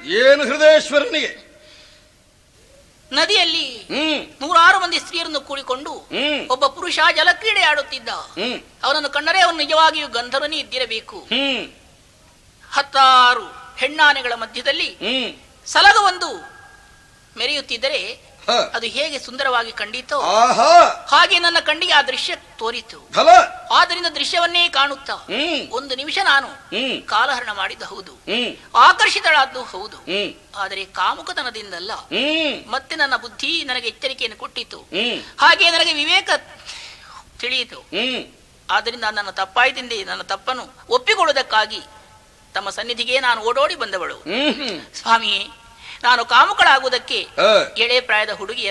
ಏನು ಹೃದಯೇಶ್ವರನಿಗೆ ನದಿಯಲ್ಲಿ ಹ್ಮ್ ನೂರಾರು ಮಂದಿ ಸ್ತ್ರೀಯರನ್ನು ಕೂಡಿಕೊಂಡು ಹ್ಮ್ ಒಬ್ಬ ಪುರುಷ ಜಲಕ್ರೀಡೆ ಆಡುತ್ತಿದ್ದ ಹ್ಮ್ ಅವನನ್ನು ಕಂಡರೆ ಅವನು ನಿಜವಾಗಿಯೂ ಗಂಧರ್ವನೇ ಇದ್ದಿರಬೇಕು ಹ್ಮ್ ಹತ್ತಾರು ಹೆಣ್ಣಾನೆಗಳ ಮಧ್ಯದಲ್ಲಿ ಹ್ಮ್ ಸಲಗವೊಂದು ಮೆರೆಯುತ್ತಿದ್ದರೆ ಹ. ಅದು ಹೇಗೆ ಸುಂದರವಾಗಿ ಕಂಡಿತೋ ಆಹಾ ಹಾಗೆ ನನ್ನ ಕಣ್ಣಿಗೆ ಆ ದೃಶ್ಯ ತೋರಿತು ಫಲ ಆದ್ದರಿಂದ ದೃಶ್ಯವನ್ನೇ ಕಾಣುತ್ತಾ ಹ್ಮ್ ಒಂದು ನಿಮಿಷ ನಾನು ಹ್ಮ್ ಕಾಲಹರಣ ಮಾಡಿದ್ದು ಹೌದು ಹ್ಮ್ ಆಕರ್ಷಿತಳಾದ್ದು ಹೌದು ಹ್ಮ್ ಆದರೆ ಕಾಮುಕತನದಿಂದಲ್ಲ ಹ್ಮ್ ಮತ್ತೆ ನನ್ನ ಬುದ್ಧಿ ನನಗೆ ಎಚ್ಚರಿಕೆಯನ್ನು ಕೊಟ್ಟಿತು ಹ್ಮ್ ಹಾಗೆ ನನಗೆ ವಿವೇಕ ತಿಳಿಯಿತು ಹ್ಮ್ ಆದ್ದರಿಂದ ನನ್ನ ತಪ್ಪಾಯ್ತಿಂದೆ ನನ್ನ ತಪ್ಪನ್ನು ಒಪ್ಪಿಕೊಳ್ಳುವುದಕ್ಕಾಗಿ ತಮ್ಮ ಸನ್ನಿಧಿಗೆ ನಾನು ಓಡೋಡಿ ಬಂದವಳು ಹ್ಮ್ ಹ್ಮ್ ಸ್ವಾಮಿ ನಾನು ಕಾಮುಕಳಾಗುವುದಕ್ಕೆ ಹ. ಎಳೆ ಪ್ರಾಯದ ಹುಡುಗಿ